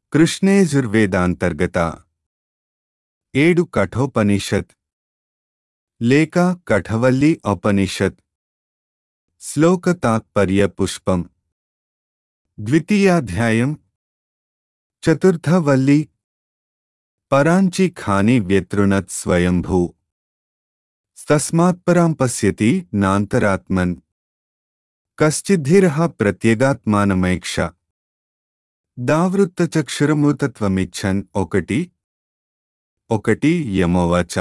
కృష్ణేజుర్వేదాంతర్గత ఏడు కఠోపనిషత్ లేక కఠవల్లి ఉపనిషత్ శ్లోక తాత్పర్య పుష్పం ద్వితీయాధ్యాయం చతుర్థవల్లి పరాంచి ఖాని వ్యతృణత్ స్వయంభూ తస్మాత్పరాం పశ్యతి నాంతరాత్మన్ కశ్చిద్ధిరః ప్రత్యేగాత్మానమైక్ష దావృత్తచక్షురమూతత్వమిచ్చన్ ఒకటి ఒకటి యమోవచ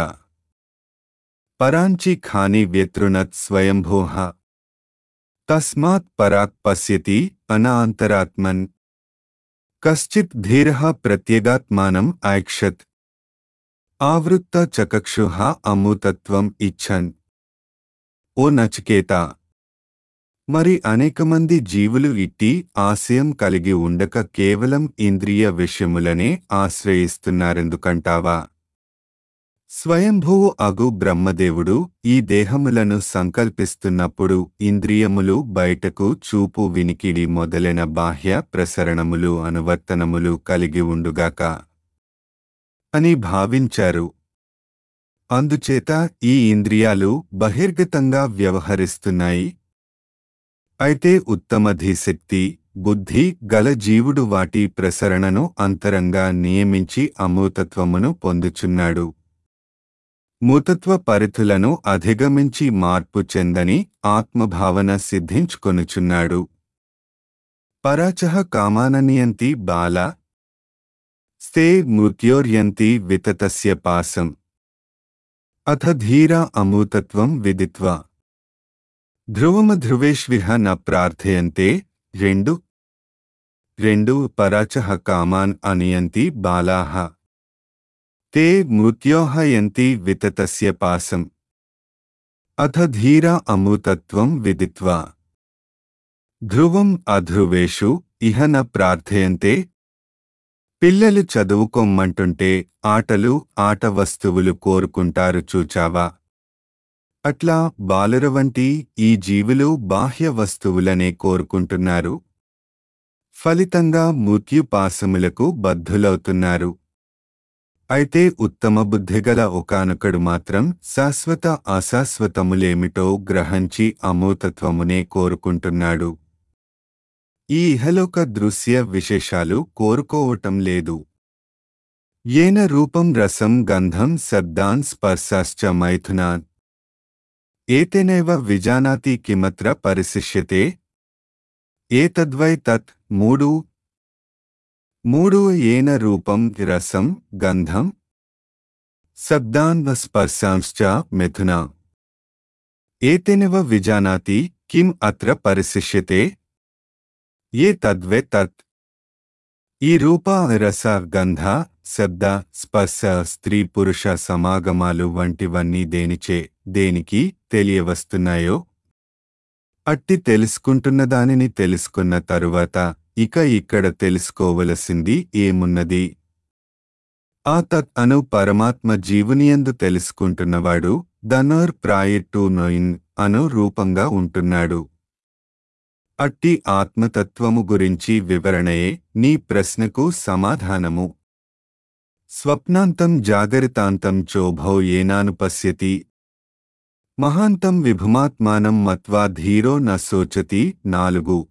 పరాంచి ఖాని వ్యతృణత్ స్వయంభూః తస్మాత్ పరాక్ పశ్యతి అనాంతరాత్మన్ కశ్చిత్ ధీరః ప్రత్యేగాత్మానం ఐక్షత్ ఆవృత్త చకక్షుః అమూతత్వం ఇచ్చన్ ఓ నచికేత మరి అనేకమంది జీవులు ఇట్టి ఆశయం కలిగి ఉండక కేవలం ఇంద్రియ విషయములనే ఆశ్రయిస్తున్నారెందుకంటావా స్వయంభువు అగు బ్రహ్మదేవుడు ఈ దేహములను సంకల్పిస్తున్నప్పుడు ఇంద్రియములు బయటకు చూపు వినికిడి మొదలైన బాహ్య ప్రసరణములు అనువర్తనములు కలిగి ఉండుగాక అని భావించారు అందుచేత ఈ ఇంద్రియాలు బహిర్గతంగా వ్యవహరిస్తున్నాయి అయితే ఉత్తమధీశక్తి బుద్ధి గల జీవుడు వాటి ప్రసరణను అంతరంగా నియమించి అమూతత్వమును పొందుచున్నాడు మూతత్వ పరిధులను అధిగమించి మార్పు చెందని ఆత్మభావన సిద్ధించుకొనుచున్నాడు పరాచహ కామాననియంతి బాల స్తే మృత్యోర్యంతి వితతస్య పాసం అథ ధీరా అమూతత్వం విదిత్వా ధ్రువమ ధ్రువేష్విహ న ప్రార్థయంతే రెండు రెండు పరాచహ కామాన్ అనియంతి బాలాహ తే మృత్యోహ యంతి వితతస్య పాసం అథ ధీరా అమూతత్వం విదిత్వా ధ్రువం అధ్రువేషు ఇహ న ప్రార్థయంతే పిల్లలు చదువుకోమ్మంటుంటే ఆటలు ఆట వస్తువులు కోరుకుంటారు చూచావా అట్లా బాలుర వంటి ఈ జీవులు బాహ్య వస్తువులనే కోరుకుంటున్నారు ఫలితంగా మృత్యుపాసములకు బద్ధులవుతున్నారు అయితే ఉత్తమ బుద్ధిగల ఒకనొకడు మాత్రం శాశ్వత అశాశ్వతములేమిటో గ్రహించి అమూతత్వమునే కోరుకుంటున్నాడు ఈ ఇహలోక దృశ్య విశేషాలు కోరుకోవటం లేదు ఏన రూపం రసం గంధం శబ్దాన్ స్పర్శాశ్చ మైథునాన్ ఏతేనైవ విజానాతి కిమత్ర పరిశిష్యతే ఏతద్వై తత్ మూడు మూడు ఏన రూపం రసం గంధం శబ్దాన్ స్పర్శాంశ్చ మిథున ఏతేనవ విజానాతి కిం అత్ర పరిశిష్యతే ఏ తద్వే తత్ ఈ రూప రస గంధ శబ్ద స్పర్శ స్త్రీ పురుష సమాగమాలు వంటివన్నీ దేనిచే దేనికి తెలియవస్తున్నాయో అట్టి తెలుసుకుంటున్న దానిని తెలుసుకున్న తరువాత ఇక ఇక్కడ తెలుసుకోవలసింది ఏమున్నది ఆ తత్ అను పరమాత్మ జీవునియందు తెలుసుకుంటున్నవాడు దనోర్ ప్రాయట్టు నొయిన్ అను రూపంగా ఉంటున్నాడు అట్టి ఆత్మతత్వము గురించి వివరణయే నీ ప్రశ్నకు సమాధానము స్వప్నాంతం జాగరితాంతం చోభౌ ఏనానుపశ్యతి మహాంతం విభుమాత్మానం మత్వా ధీరో న శోచతి నాలుగు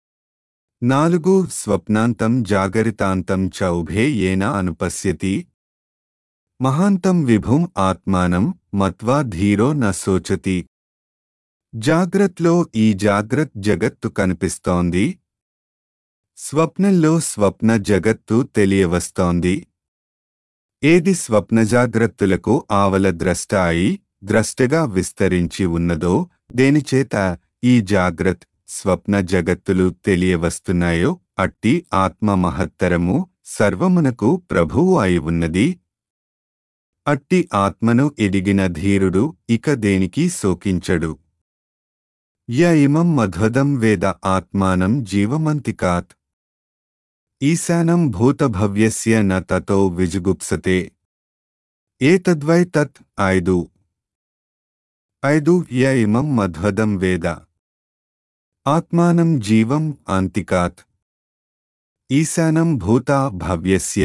నాలుగు స్వప్నాంతం జాగరితాంతం చ ఉభే ఏన అనుపశ్యతి మహాంతం విభుం ఆత్మానం మత్వా ధీరో న శోచతి జాగ్రత్లో ఈ జాగ్రత్ జగత్తు కనిపిస్తోంది స్వప్నంలో స్వప్న జగత్తు తెలియవస్తోంది ఏది స్వప్నజాగ్రత్తులకు ఆవల ద్రష్ట అయి ద్రష్టగా విస్తరించి ఉన్నదో దేనిచేత ఈ జాగ్రత్ స్వప్న జగత్తులు తెలియవస్తున్నాయో అట్టి ఆత్మ మహత్తరము సర్వమునకు ప్రభువు అయి ఉన్నది అట్టి ఆత్మను ఎదిగిన ధీరుడు ఇక దేనికి శోకించడు య ఇమం మధ్వదం వేద ఆత్మానం జీవమంతికాత్ ఈశానం భూతభవ్యస్య న తతో విజుగుప్సతే ఏతద్వై తత్ ఐదు ఐదు య ఇమం మధ్వదం వేద ఆత్మానం జీవం అంతికాత్ ఈశానం భూతా భవ్యస్య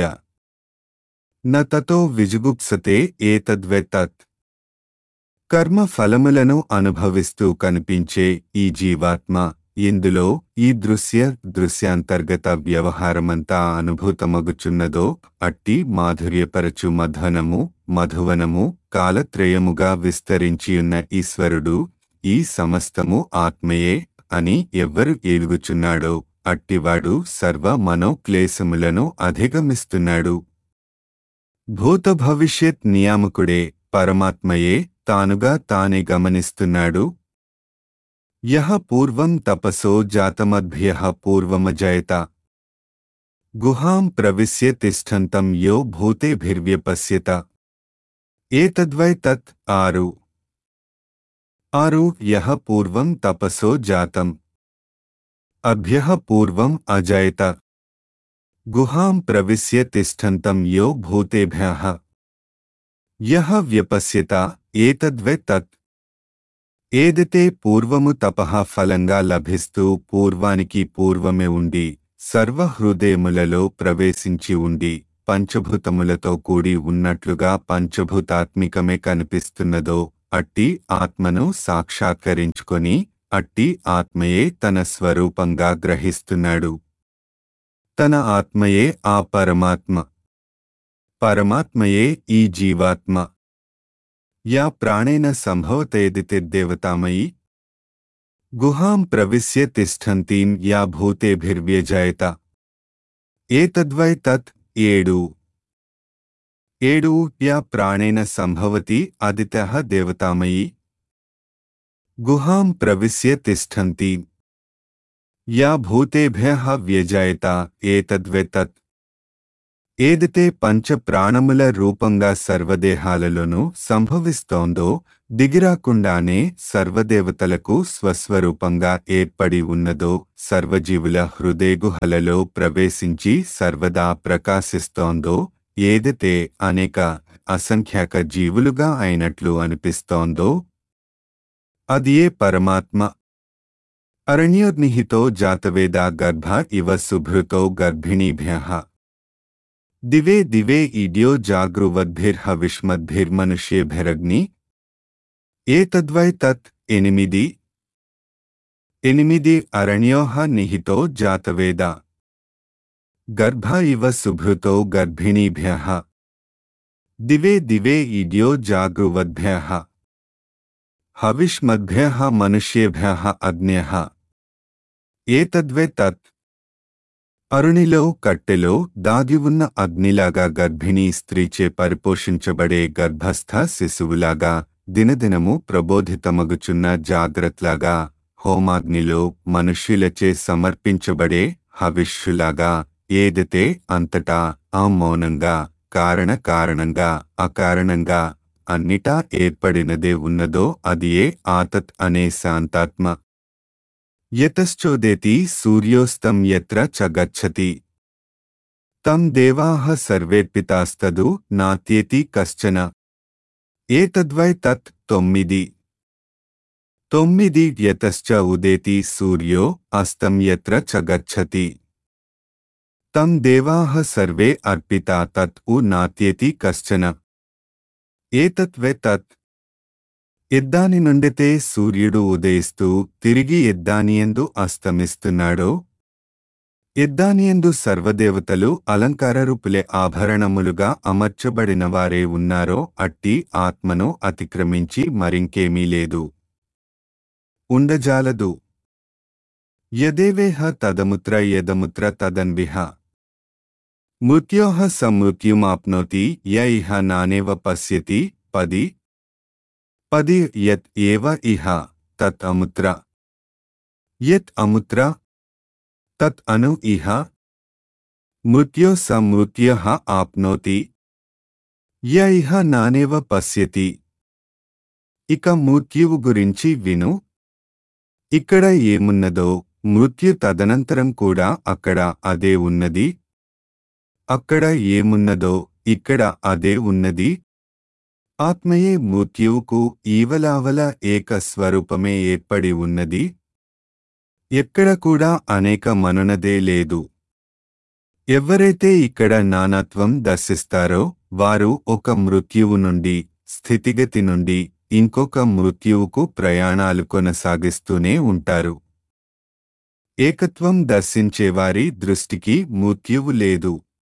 న తతో విజుగుప్సతే ఏతద్వెతత్ కర్మ ఫలములను అనుభవిస్తూ కనిపించే ఈ జీవాత్మ ఇందులో ఈ దృశ్య దృశ్యాంతర్గత వ్యవహారమంతా అనుభూతమగుచున్నదో అట్టి మాధుర్యపరచు మధనము మధువనము కాలత్రయముగా విస్తరించియున్న ఈశ్వరుడు ఈ సమస్తము ఆత్మయే అని ఎవ్వరు ఏలుగుచున్నాడో అట్టివాడు సర్వ మనోక్లేశములను అధిగమిస్తున్నాడు భూత భవిష్యత్ నియామకుడే పరమాత్మయే తానుగా తానే గమనిస్తున్నాడు యహ పూర్వం తపసో జాతమద్భ్య పూర్వమజయత గుహాం ప్రవిశ్య తిష్టంతం యో భూతేభిర్వ్యపశ్యత ఏతద్వై తత్ ఆరు ఆరు యహ పూర్వం తపసో జాతం అభ్య పూర్వం అజయత గుహాం ప్రవిశ్య తిష్టంతం యో భూతేభ్య యహ వ్యపశ్యత ఏతద్వే తత్ ఏదైతే పూర్వము తపః ఫలంగా లభిస్తూ పూర్వానికి పూర్వమే ఉండి సర్వహృదయములలో ప్రవేశించి ఉండి పంచభూతములతో కూడి ఉన్నట్లుగా పంచభూతాత్మికమే కనిపిస్తున్నదో అట్టి ఆత్మను సాక్షాత్కరించుకొని అట్టి ఆత్మయే తన స్వరూపంగా గ్రహిస్తున్నాడు తన ఆత్మయే ఆ పరమాత్మ పరమాత్మయే ఈ జీవాత్మ యా ప్రాణేన సంభవతేదితిర్దేవతామయీ గుహాం ప్రవిశ్య తిష్టంతీం యా భూతేభిర్వ్యజయత ఏతద్వై తత్ ఏడు ఏడు యా ప్రాణేన సంభవతి అదితః దేవతామయీ గుహాం ప్రవిశ్య తిష్టంతి యా భూతేభ్యః వ్యజయత ఏతద్వే తత్ ఏదితే పంచ ప్రాణముల రూపంగా సర్వదేహాలలోనూ సంభవిస్తోందో దిగిరాకుండానే సర్వదేవతలకు స్వస్వరూపంగా ఏర్పడి ఉన్నదో సర్వజీవుల హృదయగుహలలో ప్రవేశించి సర్వదా ప్రకాశిస్తోందో ఏదైతే అనేక అసంఖ్యాక జీవులుగా అయినట్లు అనిపిస్తోందో అదియే పరమాత్మ అరణ్యోర్నిహితో జాతవేదా గర్భ ఇవ శుభృతో గర్భిణీభ్య దివే దివే ఇడ్యో జాగృవద్భిర్హవిష్మద్భిర్మనుష్యేభిరగ్ని ఏతద్వై తత్ ఎనిమిది ఎనిమిది అరణ్యోహ నిహితో జాతవేద గర్భ ఇవ శుభృతో గర్భిణీభ్య దివే దివే ఇడ్యో జాగృవద్భ్య హవిష్మద్భ్య మనుష్యేభ్య అగ్న్య ఏతద్వే తత్ అరుణిలో కట్టెలో దాగి ఉన్న అగ్నిలాగా గర్భిణీ స్త్రీచే పరిపోషించబడే గర్భస్థ శిశువులాగా దినదినము ప్రబోధితమగుచున్న జాగ్రత్తలాగా హోమాగ్నిలో మనుష్యులచే సమర్పించబడే హవిష్యులాగా ఏదైతే అంతటా అమౌనంగా కారణ కారణంగా అకారణంగా అన్నిటా ఏర్పడినదే ఉన్నదో అదియే ఆతత్ అనే శాంతాత్మ యతశ్చోదేతి సూర్యోస్తం యత్ర చ గచ్చతి తం దేవాః సర్వేర్పితాస్తదు నాత్యేతి కశ్చన ఏతద్వై తత్ తొమ్మిది తొమ్మిది యతశ్చ ఉదేతి సూర్యో అస్తం యత్ర చ గచ్చతి తం దేవాః సర్వే అర్పితా తత్ ఉ నాత్యేతి కశ్చన ఏతత్వే తత్ ఎద్దాని నుండితే సూర్యుడు ఉదయిస్తూ తిరిగి ఎద్దానియందు అస్తమిస్తున్నాడో ఎద్దానియందు సర్వదేవతలు అలంకారరూపులే ఆభరణములుగా అమర్చబడిన వారే ఉన్నారో అట్టి ఆత్మను అతిక్రమించి మరింకేమీ లేదు ఉండజాలదు యదేవేహ తదముత్ర యదముత్ర తదన్విహ మృత్యోః సమృత్యుమాప్నోతి య ఇహ నానేవ పశ్యతి పది పది యత్ ఏవ ఇహ తత్ అముత్ర యత్ అముత్ర తత్ అను ఇహ మృత్యో సమృత్యః ఆప్నోతి య ఇహ నానేవ పశ్యతి ఇక మృత్యువు గురించి విను ఇక్కడ ఏమున్నదో మృత్యు తదనంతరం కూడా అక్కడ అదే ఉన్నది అక్కడ ఏమున్నదో ఇక్కడ అదే ఉన్నది ఆత్మయే మృత్యువుకు ఈవలావల ఏక స్వరూపమే ఏర్పడి ఉన్నది ఎక్కడ కూడా అనేక మనునదే లేదు ఎవరైతే ఇక్కడ నానత్వం దర్శిస్తారో వారు ఒక మృత్యువు నుండి స్థితిగతి నుండి ఇంకొక మృత్యువుకు ప్రయాణాలు కొనసాగిస్తూనే ఉంటారు ఏకత్వం దర్శించేవారి దృష్టికి మృత్యువు లేదు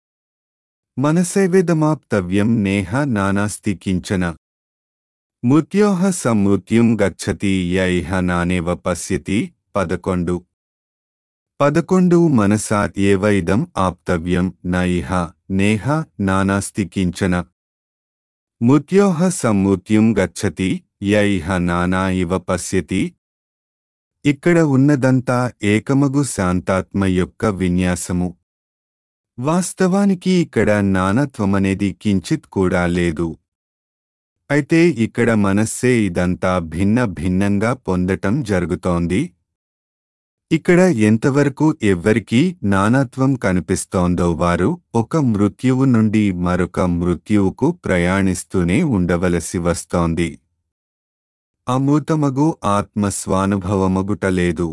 మనసైవేదమాప్తవ్యం నేహ నానాస్తి కించన మృత్యోహ సమృత్యుం గచ్చతి య ఇహ నానేవ పశ్యతి పదకొండు పదకొండు మనసా ఏవ ఇదం ఆప్తవ్యం న ఇహ నేహ నానాస్తి కించన మృత్యోహ సమృత్యుం గచ్చతి య ఇహ నానా ఇవ పశ్యతి ఇక్కడ ఉన్నదంతా ఏకమగు శాంతాత్మ యొక్క విన్యాసము వాస్తవానికి ఇక్కడ నానత్వమనేది కించిత్ కూడా లేదు అయితే ఇక్కడ మనస్సే ఇదంతా భిన్న భిన్నంగా పొందటం జరుగుతోంది ఇక్కడ ఎంతవరకు ఎవ్వరికీ నానాత్వం కనిపిస్తోందో వారు ఒక మృత్యువు నుండి మరొక మృత్యువుకు ప్రయాణిస్తూనే ఉండవలసి వస్తోంది అమృతమగు ఆత్మ స్వానుభవమగుటలేదు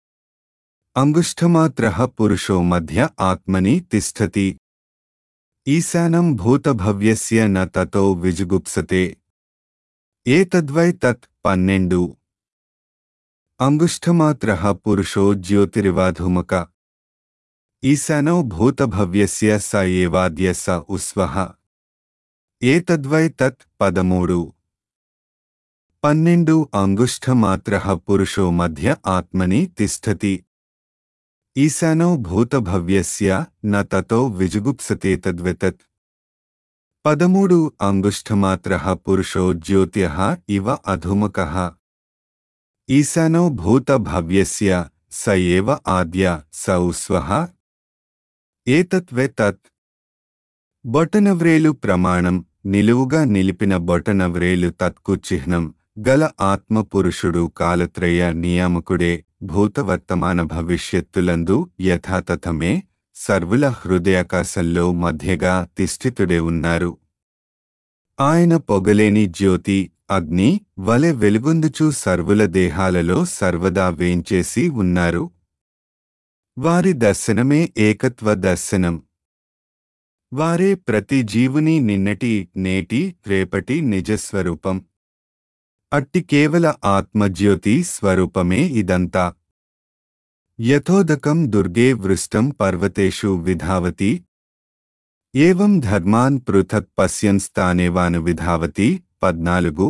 అంగుష్ఠమాత్ర పురుషో మధ్య ఆత్మని తిష్టతి ఈశానం భూతభవ్యస్య న తతో విజుగుప్సతే ఏతద్వై తత్ పన్నెండు అంగుష్ఠమాత్ర పురుషో జ్యోతిరివాధుమక ఈశానో భూతభవ్యస్య స ఏవాద్య స ఉస్వః ఏతద్వై తత్ పదమూడు పన్నెండు అంగుష్ఠమాత్ర పురుషో మధ్య ఆత్మని తిష్టతి ఈశానో భూతభవ్యస్య న తతో విజుగుప్సతే తద్వితత్ పదమూడు అంగుష్ఠమాత్ర పురుషో జ్యోత్యః ఇవ అధుమకః ఈశానో భూతభవ్యస్య స ఏవ ఆద్య స ఉస్వః ఏతత్వే తత్ బొటనవ్రేలు ప్రమాణం నిలువుగా నిలిపిన బొటనవ్రేలు తత్కు చిహ్నం గల ఆత్మపురుషుడు కాలత్రయ నియామకుడే భూతవర్తమాన భవిష్యత్తులందు యథాతథమే సర్వుల హృదయాకాశంలో మధ్యగా తిష్ఠితుడే ఉన్నారు ఆయన పొగలేని జ్యోతి అగ్ని వలె వెలుగొందుచు సర్వుల దేహాలలో సర్వదా వేంచేసి ఉన్నారు వారి దర్శనమే ఏకత్వ దర్శనం వారే ప్రతి జీవుని నిన్నటి నేటి రేపటి నిజస్వరూపం అట్టి కేవల ఆత్మజ్యోతి స్వరూపమే ఇదంతా యథోదకం దుర్గే వృష్టం పర్వతేషు విధావతి ఏవం ధర్మాన్ పృథక్ పశ్యన్స్తానేవాను విధావతి పద్నాలుగు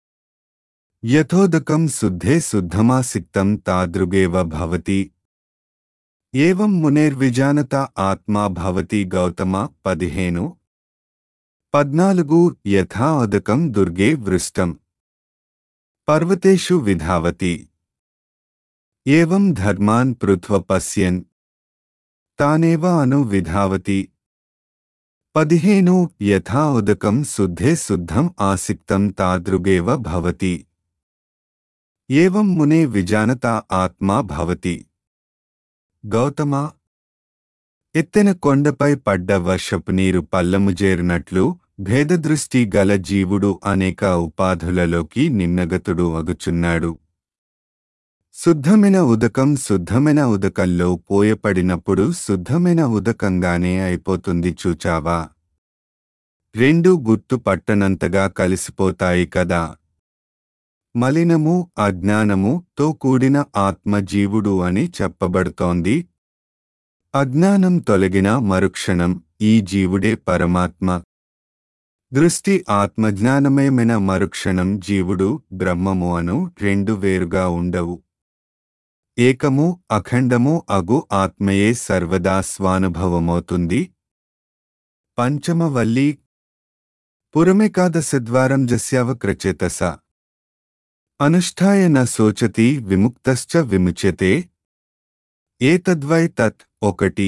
యథోదకం శుద్ధే శుద్ధమాసిక్తం తాదృగేవ భవతి ఏవం మునేర్విజానత ఆత్మా భవతి గౌతమ పదిహేను పద్నాలుగు యథా ఉదకం దుర్గే వృష్టం పర్వతేషు విధావతి ఏవం ధర్మాన్ పృథ్వ పశ్యన్ తానేవ అను విధావతి పదిహేను యథా ఉదకం శుద్ధే శుద్ధం ఆసిక్తం తాదృగేవ భవతి ఏవం మునే విజానత ఆత్మా భవతి గౌతమ ఎత్తెన కొండపై పడ్డ వర్షపు నీరు పల్లము చేరినట్లు భేదదృష్టి గల జీవుడు అనేక ఉపాధులలోకి నిమ్నగతుడు అగుచున్నాడు శుద్ధమైన ఉదకం శుద్ధమైన ఉదకంలో పోయపడినప్పుడు శుద్ధమైన ఉదకంగానే అయిపోతుంది చూచావా రెండు గుర్తు పట్టనంతగా కలిసిపోతాయి కదా మలినము అజ్ఞానము తో కూడిన ఆత్మ జీవుడు అని చెప్పబడుతోంది అజ్ఞానం తొలగిన మరుక్షణం ఈ జీవుడే పరమాత్మ దృష్టి ఆత్మజ్ఞానమయమైన మరుక్షణం జీవుడు బ్రహ్మము అను రెండు వేరుగా ఉండవు ఏకము అఖండము అగు ఆత్మయే సర్వదా స్వానుభవమవుతుంది పంచమవల్లి పురమేకాదశద్వారం జస్యావక్రచేతస అనుష్ఠాయ న శోచతి విముక్తశ్చ విముచ్యతే ఏతద్వై తత్ ఒకటి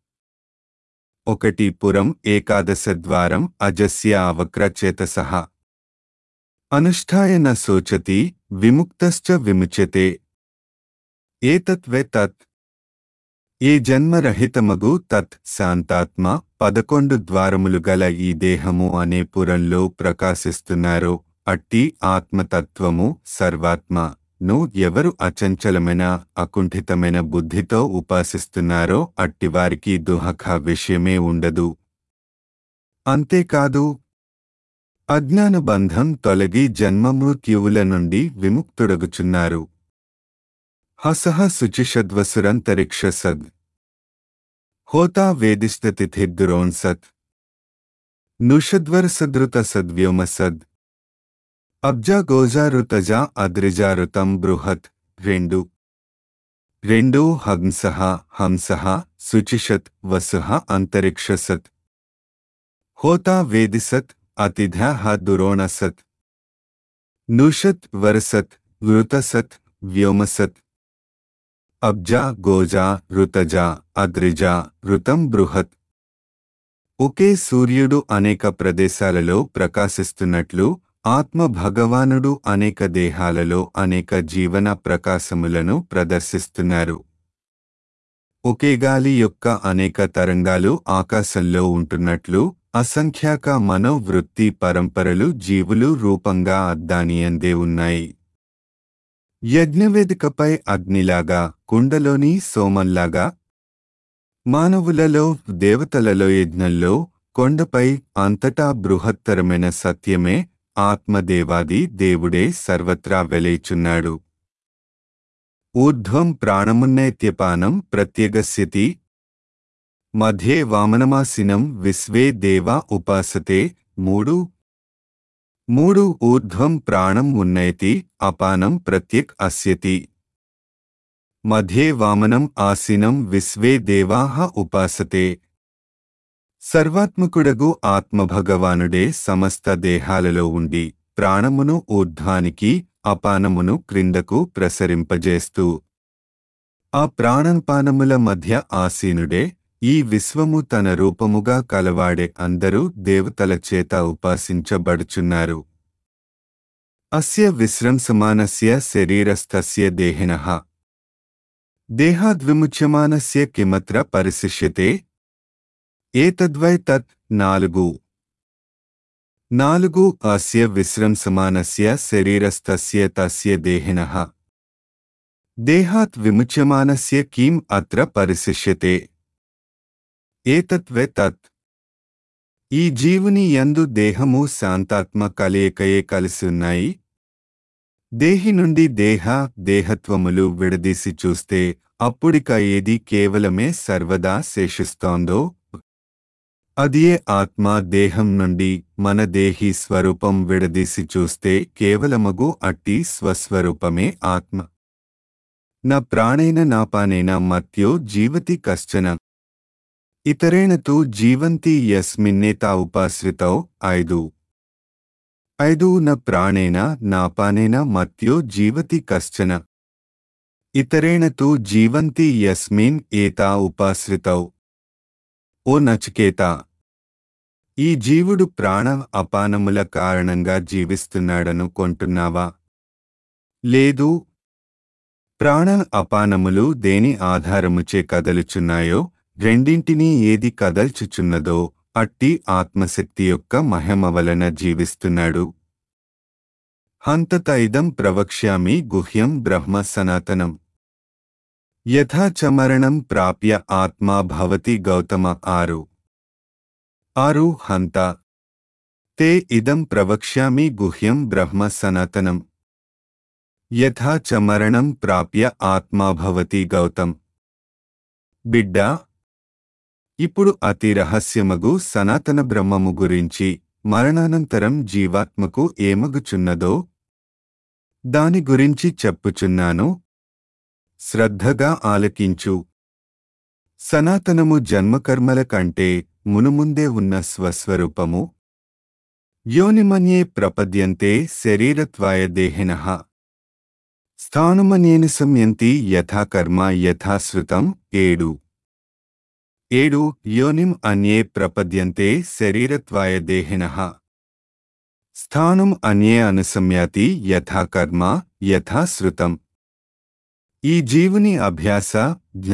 ఒకటి పురం ఏకాదశద్వారం అజస్య అవక్రచేతస అనుష్ఠాయ న శోచతి విముక్తశ్చ విముచ్యతే ఏతత్వే తత్ ఏ జన్మరహితమగు తత్ శాంతాత్మ పదకొండు ద్వారములు గల ఈ దేహము అనే పురంలో ప్రకాశిస్తున్నారో అట్టి ఆత్మతత్వము సర్వాత్మ ను ఎవరు అచంచలమైన అకుంఠితమైన బుద్ధితో ఉపాసిస్తున్నారో అట్టివారికి దుహఖ విషయమే ఉండదు అంతేకాదు అజ్ఞాన బంధం తొలగి జన్మమృత్యువుల నుండి విముక్తుడగుచున్నారు హసహ శుచిషద్వసురంతరిక్ష సద్ హోతా వేదిష్టతిథిర్దురోన్సత్ నుషద్వరసదృత సద్వ్యోమ సద్ అబ్జా గోజారుతజా అద్రిజారుతం బృహత్ రెండు రెండు హంసః హంసః శుచిషత్ వసుః అంతరిక్షసత్ హోతా వేదిసత్ అతిథ్యాః దురోణసత్ నుషత్ వరసత్ వృతసత్ వ్యోమసత్ అబ్జా గోజా ఋతజా అద్రిజా ఋతం బృహత్ ఒకే సూర్యుడు అనేక ప్రదేశాలలో ప్రకాశిస్తున్నట్లు ఆత్మ భగవానుడు అనేక దేహాలలో అనేక జీవన ప్రకాశములను ప్రదర్శిస్తున్నారు ఒకే గాలి యొక్క అనేక తరంగాలు ఆకాశంలో ఉంటున్నట్లు అసంఖ్యాక మనోవృత్తి పరంపరలు జీవులు రూపంగా అద్దానియందే ఉన్నాయి యజ్ఞవేదికపై అగ్నిలాగా కుండలోని సోమంలాగా మానవులలో దేవతలలో యజ్ఞంలో కొండపై అంతటా బృహత్తరమైన సత్యమే ఆత్మదేవాది దేవుడే సర్వత్రా వెలేచున్నాడు ఊర్ధ్వం ప్రాణమున్నైత్యపానం ప్రత్యగస్యతి మధ్యే వామనమాసినం విశ్వే దేవా ఉపాసతే మూడు మూడు ఊర్ధ్వం ప్రాణం ఉన్నయతి అపానం ప్రత్యక్ అస్యతి మధ్యే వామనం ఆసీనం విశ్వే దేవాహ ఉపాసతే సర్వాత్మకుడగు ఆత్మభగవానుడే సమస్త దేహాలలో ఉండి ప్రాణమును ఊర్ధ్వానికి అపానమును క్రిందకు ప్రసరింపజేస్తూ ఆ ప్రాణపానముల మధ్య ఆసీనుడే ఈ విశ్వము తన రూపముగా కలవాడే అందరూ దేవతల చేత ఉపాసించబడుచున్నారు అస్య విశ్రంసమానస్య శరీరస్థస్య దేహినః దేహాద్విముచ్యమానస్య కిమత్ర పరిశిష్యతే ఏతద్వై తత్ నాలుగు నాలుగు అస్య విశ్రంసమానస్య శరీరస్థస్య తస్య దేహినః దేహాత్ విముచ్యమానస్య కిం అత్ర పరిశిష్యతే ఏతత్వే తత్ ఈ జీవుని యందు దేహము శాంతాత్మ కలయికయే కలిసి ఉన్నాయి దేహి నుండి దేహ దేహత్వములు విడదీసి చూస్తే అప్పుడిక ఏది కేవలమే సర్వదా శేషిస్తోందో అదియే ఆత్మ దేహం నుండి మన దేహి స్వరూపం విడదీసి చూస్తే కేవలమగు అట్టి స్వస్వరూపమే ఆత్మ న ప్రాణేన నాపానేన మత్యో జీవతి కశ్చన ఇతరేణ తు జీవంతి యస్మిన్నేతా ఉపాశ్రితౌ ఐదు ఐదు న ప్రాణేన నాపానేన మత్యో జీవతి కశ్చన ఇతరేణ తు జీవంతి యస్మిన్ ఏతా ఉపాశ్రితౌ ఓ నచికేత ఈ జీవుడు ప్రాణ అపానముల కారణంగా జీవిస్తున్నాడనుకొంటున్నావా లేదు ప్రాణ అపానములు దేని ఆధారముచే కదలుచున్నాయో రెండింటినీ ఏది కదల్చుచున్నదో అట్టి ఆత్మశక్తి యొక్క మహిమ వలన జీవిస్తున్నాడు హంతత ఇదం ప్రవక్ష్యామి గుహ్యం బ్రహ్మ సనాతనం యథా చ మరణం ప్రాప్య ఆత్మా భవతి గౌతమ ఆరు ఆరు హంత తే ఇదం ప్రవక్ష్యామి గుహ్యం బ్రహ్మ సనాతనం యథా చ మరణం ప్రాప్య ఆత్మా భవతి గౌతం బిడ్డా ఇప్పుడు అతి రహస్యమగు సనాతన బ్రహ్మము గురించి మరణానంతరం జీవాత్మకు ఏమగుచున్నదో దాని గురించి చెప్పుచున్నాను శ్రద్ధగా ఆలకించు సనాతనము జన్మకర్మల కంటే మునుముందే ఉన్న స్వస్వరూపము యోనిమన్యే ప్రపద్యంతే శరీరత్వాయ దేహినః స్థానుమన్యేన సంయంతి యథా కర్మ యథాశ్రుతం ఏడు ఏడు యోనిం అన్యే ప్రపద్యంతే శరీరత్వాయ దేహినః స్థానం అన్యే అనుసమ్యాతి యథా కర్మ యథాశ్రుతం ఈ జీవుని అభ్యాస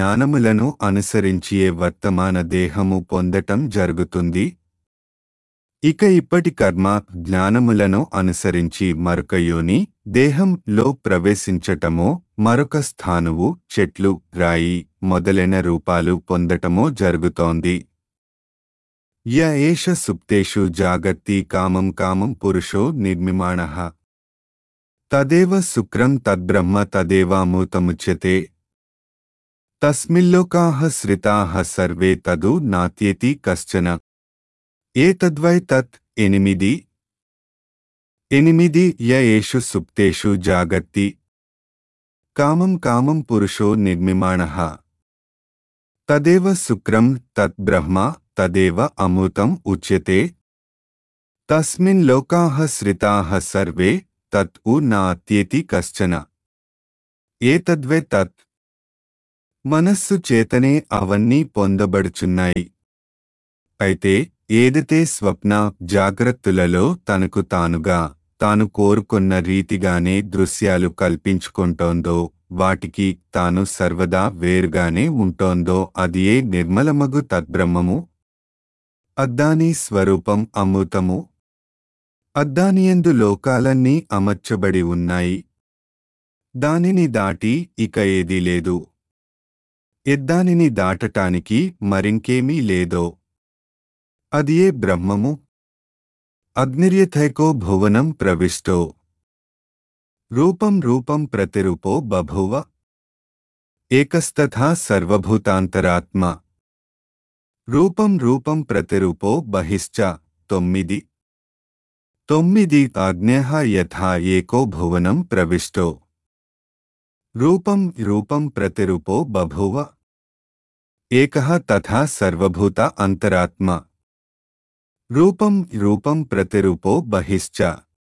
జ్ఞానములను అనుసరించియే వర్తమాన దేహము పొందటం జరుగుతుంది ఇక ఇప్పటి కర్మ జ్ఞానములను అనుసరించి మరొక యోని దేహం లో ప్రవేశించటమో మరొక స్థానువు చెట్లు రాయి మొదలైన రూపాలు పొందటమో జరుగుతోంది య ఏష సుప్తేషు జాగర్తి కామం కామం పురుషో నిర్మిమాణ తదేవ శుక్రం తద్బ్రహ్మ తదేవామూతముచ్యతే తస్మిల్లోకాః శ్రితాః సర్వే తదు నాత్యేతి కశ్చన ఏతద్వై తత్ ఎనిమిది ఎనిమిది య ఏషు సుప్తేషు జాగర్తి కామం కామం పురుషో నిర్మిమాణ తదేవ శుక్రం తత్ బ్రహ్మ తదేవ అమృతం ఉచ్యతే తస్మిన్ లోకాః శ్రితాః సర్వే తత్ ఉ నాత్యేతి కశ్చన ఏతద్వే తత్ మనస్సు చేతనే అవన్నీ పొందబడుచున్నాయి అయితే ఏదైతే స్వప్న జాగ్రత్తలలో తనకు తానుగా తాను కోరుకున్న రీతిగానే దృశ్యాలు కల్పించుకుంటోందో వాటికి తాను సర్వదా వేరుగానే ఉంటోందో అదియే నిర్మలమగు తద్బ్రహ్మము అద్దాని స్వరూపం అమృతము అద్దానియందు లోకాలన్నీ అమర్చబడి ఉన్నాయి దానిని దాటి ఇక ఏదీ లేదు ఎద్దానిని దాటటానికి మరింకేమీ లేదో అదియే బ్రహ్మము అగ్నిర్యథైకో భువనం ప్రవిష్టో రూపం రూపం ప్రతిరూపో బభూవ ఏకస్తథా సర్వభూతాంతరాత్మ రూపం రూపం ప్రతిరూపో బహిశ్చ తొమ్మిది తొమ్మిది ఆజ్ఞః యథా ఏకో భువనం ప్రవిష్టో రూపం రూపం ప్రతిరూపో బభూవ ఏకః తథా సర్వభూత అంతరాత్మ రూపం రూపం ప్రతిరూపో బహిశ్చ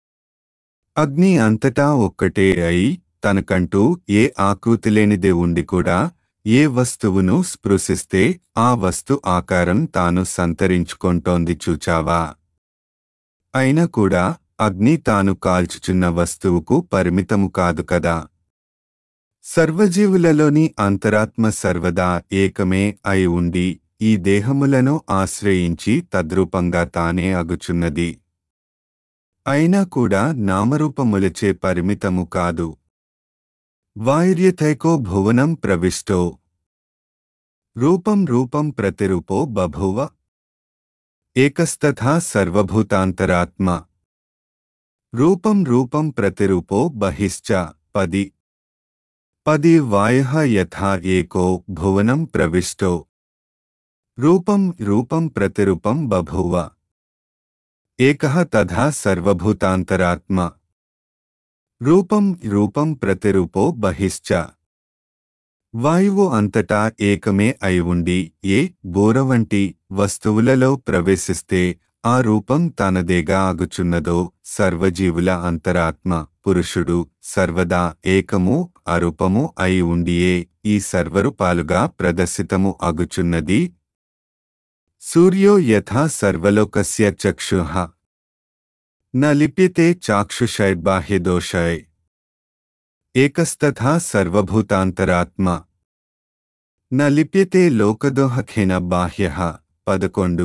అగ్ని అంతటా ఒక్కటే అయి తనకంటూ ఏ ఆకృతి లేనిదే ఉండి కూడా ఏ వస్తువును స్పృశిస్తే ఆ వస్తు ఆకారం తాను సంతరించుకొంటోంది చూచావా అయినా కూడా అగ్ని తాను కాల్చుచున్న వస్తువుకు పరిమితము కాదు కదా సర్వజీవులలోని అంతరాత్మ సర్వదా ఏకమే అయి ఉండి ఈ దేహములను ఆశ్రయించి తద్రూపంగా తానే అగుచున్నది అయినా కూడా నామరూపములచే పరిమితము కాదు వాయుర్యథైకో భువనం ప్రవిష్టో రూపం రూపం ప్రతిరూపో బభూవ ఏకస్తథా సర్వభూతాంతరాత్మ రూపం రూపం ప్రతిరూపో బహిశ్చ పది పది వాయః యథా ఏకో భువనం ప్రవిష్టో రూపం రూపం ప్రతిరూపం బభూవ ఏకః తథా సర్వభూతాంతరాత్మ రూపం రూపం ప్రతిరూపో బహిశ్చ వాయువు అంతటా ఏకమే అయి ఉండి ఏ బోర వంటి వస్తువులలో ప్రవేశిస్తే ఆ రూపం తనదేగా ఆగుచున్నదో సర్వజీవుల అంతరాత్మ పురుషుడు సర్వదా ఏకము అరూపము అయి ఉండియే ఈ సర్వరూపాలుగా ప్రదర్శితము అగుచున్నది సూర్యో యథా సర్వలోకస్య చక్షుః న లిప్యతే చాక్షుషైర్బాహ్యదోషై ఏకస్తథా సర్వభూతాంతరాత్మ న లిప్యతే లోకదోహఖేన బాహ్యః పదకొండు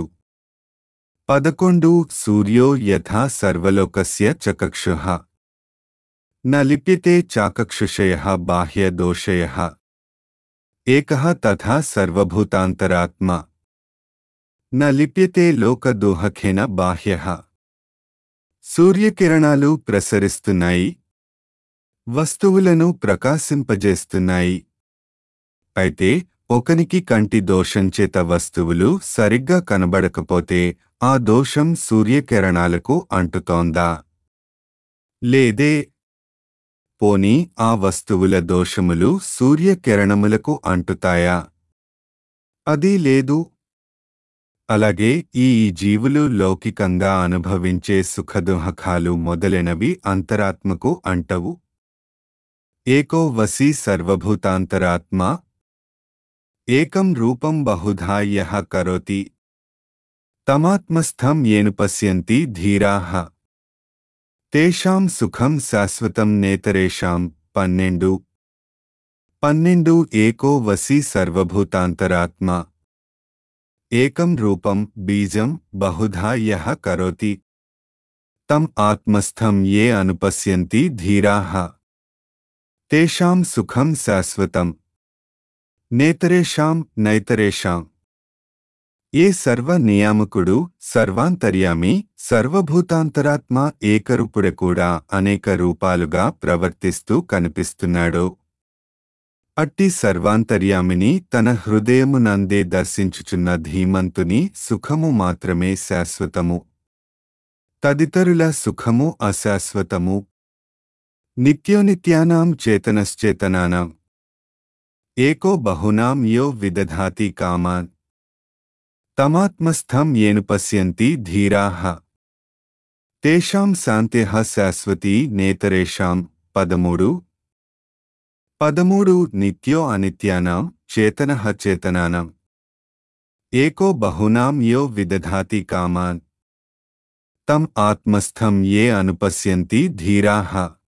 పదకొండు సూర్యో యథా సర్వలోకస్య చకక్షుః న లిప్యతే చాకక్షుషయః బాహ్యదోషయః ఏకః తథా సర్వభూతాంతరాత్మ న లిప్యతే లోకదోహఖేన బాహ్యః సూర్యకిరణాలు ప్రసరిస్తున్నాయి వస్తువులను ప్రకాశింపజేస్తున్నాయి అయితే ఒకనికి కంటి దోషం చేత వస్తువులు సరిగ్గా కనబడకపోతే ఆ దోషం సూర్యకిరణాలకు అంటుతోందా లేదే పోని ఆ వస్తువుల దోషములు సూర్యకిరణములకు అంటుతాయా అది లేదు అలాగే ఈ జీవులు లౌకికంగా అనుభవించే సుఖదుహకాలు మొదలైనవి అంతరాత్మకు అంటవు ఏకో వసి సర్వభూతాంతరాత్మా ఏకం రూపం బహుధా యః కరోతి తమాత్మస్థం ఏను పశ్యంతి ధీరాః తేషాం సుఖం శాశ్వతం నేతరేషాం పన్నెండు పన్నెండు ఏకో వసి సర్వభూతాంతరాత్మ ఏకం రూపం బీజం బహుధా యః కరోతి తం ఆత్మస్థం ఏ అనుపశ్యంతి ధీరాః తేషాం సుఖం శాశ్వతం నేతరేషాం నైతరేషాం ఏ సర్వ నియామకుడు సర్వాంతర్యామి సర్వభూతాంతరాత్మ ఏకరూపుడ కూడా అనేక రూపాలుగా ప్రవర్తిస్తూ కనిపిస్తున్నాడో అట్టి సర్వాంతర్యామిని తన హృదయమునందే దర్శించుచున్న ధీమంతుని సుఖము మాత్రమే శాశ్వతము తదితరుల సుఖము అశాశ్వతము నిత్యోనిత్యానాం చేతనశ్చేతనానాం ఏకో బహునాం యో విదధాతి కామాన్ తమాత్మస్థం ఏను పశ్యంతి ధీరాః తేషాం శాంత్యః శాశ్వతీ నేతరేషాం పదమూడు పదమూడు నిత్యో అనిత్యానాం చేతనః చేతనానాం ఏకో బహునాం యో విదధాతి కామాన్ తం ఆత్మస్థం ఏ అనుపశ్యంతి ధీరాః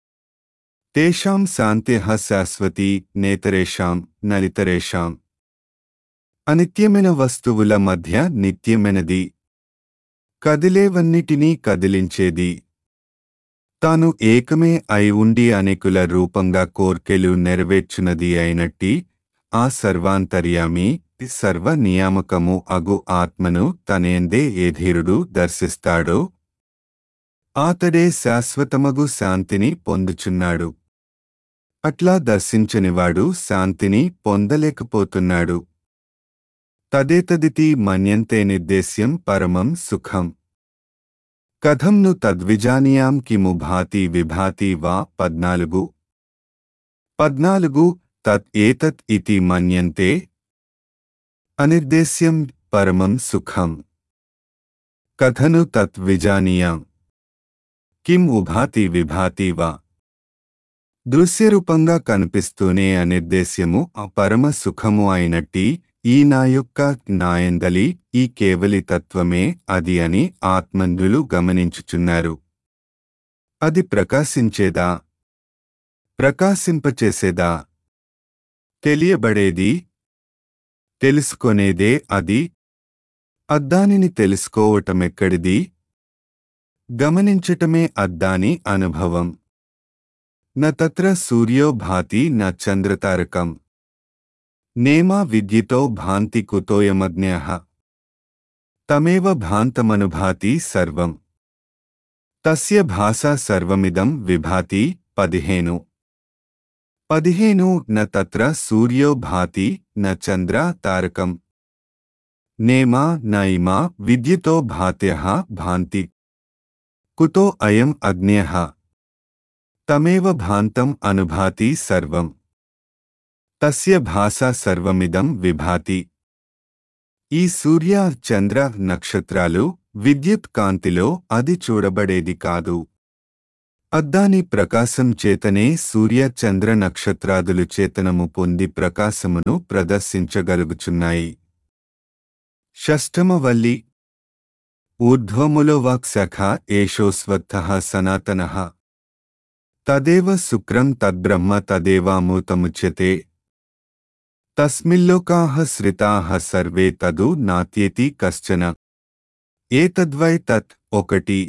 తేషాం శాంత్యః శాశ్వతీ నేతరేషాం నలితరేషాం అనిత్యమైన వస్తువుల మధ్య నిత్యమైనది కదిలేవన్నిటినీ కదిలించేది తాను ఏకమే అయి ఉండి అనేకుల రూపంగా కోర్కెలు నెరవేర్చునది అయినట్టి ఆ సర్వాంతర్యామి సర్వ నియామకము అగు ఆత్మను తనేందే ఏ ధీరుడు దర్శిస్తాడో ఆతడే శాశ్వతమగు శాంతిని పొందుచున్నాడు అట్లా దర్శించనివాడు శాంతిని పొందలేకపోతున్నాడు తదేతదితి మన్యంతే నిర్దేశ్యం పరమం సుఖం కథం ను తద్విజానీయాం కిము భాతి విభాతి వా పద్నాలుగు పద్నాలుగు తత్ ఏతత్ ఇతి మన్యంతే అనిర్దేశ్యం పరమం సుఖం కథను తత్ విజానీయాం కిం ఉభాతి విభాతి వా దృశ్యరూపంగా కనిపిస్తూనే అనిర్దేశ్యము ఆ పరమ సుఖము అయినట్టి ఈ నా యొక్క నాయందలి ఈ కేవలి తత్వమే అది అని ఆత్మందులు గమనించుచున్నారు అది ప్రకాశించేదా ప్రకాశింపచేసేదా తెలియబడేది తెలుసుకొనేదే అది అద్దానిని తెలుసుకోవటమెక్కడిది గమనించటమే అద్దాని అనుభవం న తత్ర సూర్యో భాతి న చంద్రతారకం నేమా విద్యుతో భాంతి కుతోయమజ్ఞ తమేవ భాంతమనుభాతి సర్వం తస్య భాషా సర్వమిదం విభాతి పదిహేను పదిహేను న తత్ర సూర్యో భాతి న చంద్ర తారకం నేమా నైమా విద్యుతో భాత్యః భాంతి కుతో అయం అగ్న్యః తమేవ భాంతం అనుభాతి సర్వం తస్య భాషా సర్వమిదం విభాతి ఈ సూర్య చంద్ర నక్షత్రాలు విద్యుత్ కాంతిలో అది చూడబడేది కాదు అద్దాని ప్రకాశం చేతనే సూర్య చంద్ర నక్షత్రాదులు చేతనము పొంది ప్రకాశమును ప్రదర్శించగలుగుచున్నాయి షష్టమవల్లి ఊర్ధ్వములో వాక్శాఖ ఏషోస్వత్థ సనాతన తదేవ శుక్రం తద్బ్రహ్మ తదేవామూతముచ్యతే తస్మిల్లోకాః శ్రితాః సర్వే తదు నాత్యేతి కశ్చన ఏతద్వై తత్ ఒకటి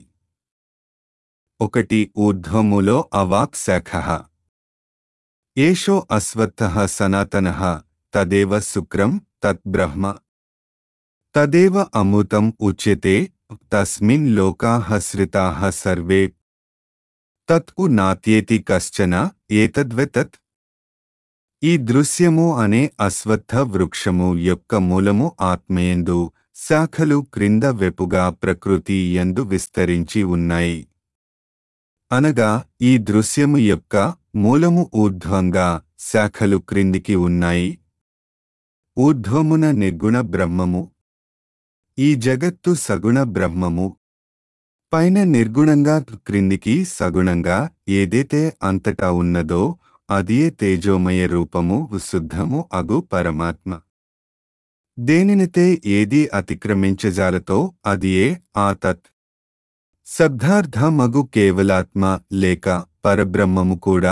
ఒకటి ఊర్ధ్వములో అవాక్ శాఖ ఏషో అశ్వత్థ సనాతన తదేవ శుక్రం తత్ బ్రహ్మ తదేవ అమృతం ఉచ్యతే తస్మిన్ లోకాః శ్రితాః సర్వే తత్ ఉ నాత్యేతి కశ్చన ఏతద్వెతత్ ఈ దృశ్యము అనే అశ్వత్థ వృక్షము యొక్క మూలము ఆత్మయందు శాఖలు క్రింద వెపుగా ప్రకృతి యందు విస్తరించి ఉన్నాయి అనగా ఈ దృశ్యము యొక్క మూలము ఊర్ధ్వంగా శాఖలు క్రిందికి ఉన్నాయి ఊర్ధ్వమున నిర్గుణ బ్రహ్మము ఈ జగత్తు సగుణ బ్రహ్మము పైన నిర్గుణంగా క్రిందికి సగుణంగా ఏదైతే అంతటా ఉన్నదో అదియే తేజోమయ రూపము శుద్ధము అగు పరమాత్మ దేనినితే ఏది అతిక్రమించజాలతో అదియే ఆ తత్ శబ్దార్థమగు కేవలాత్మ లేక పరబ్రహ్మము కూడా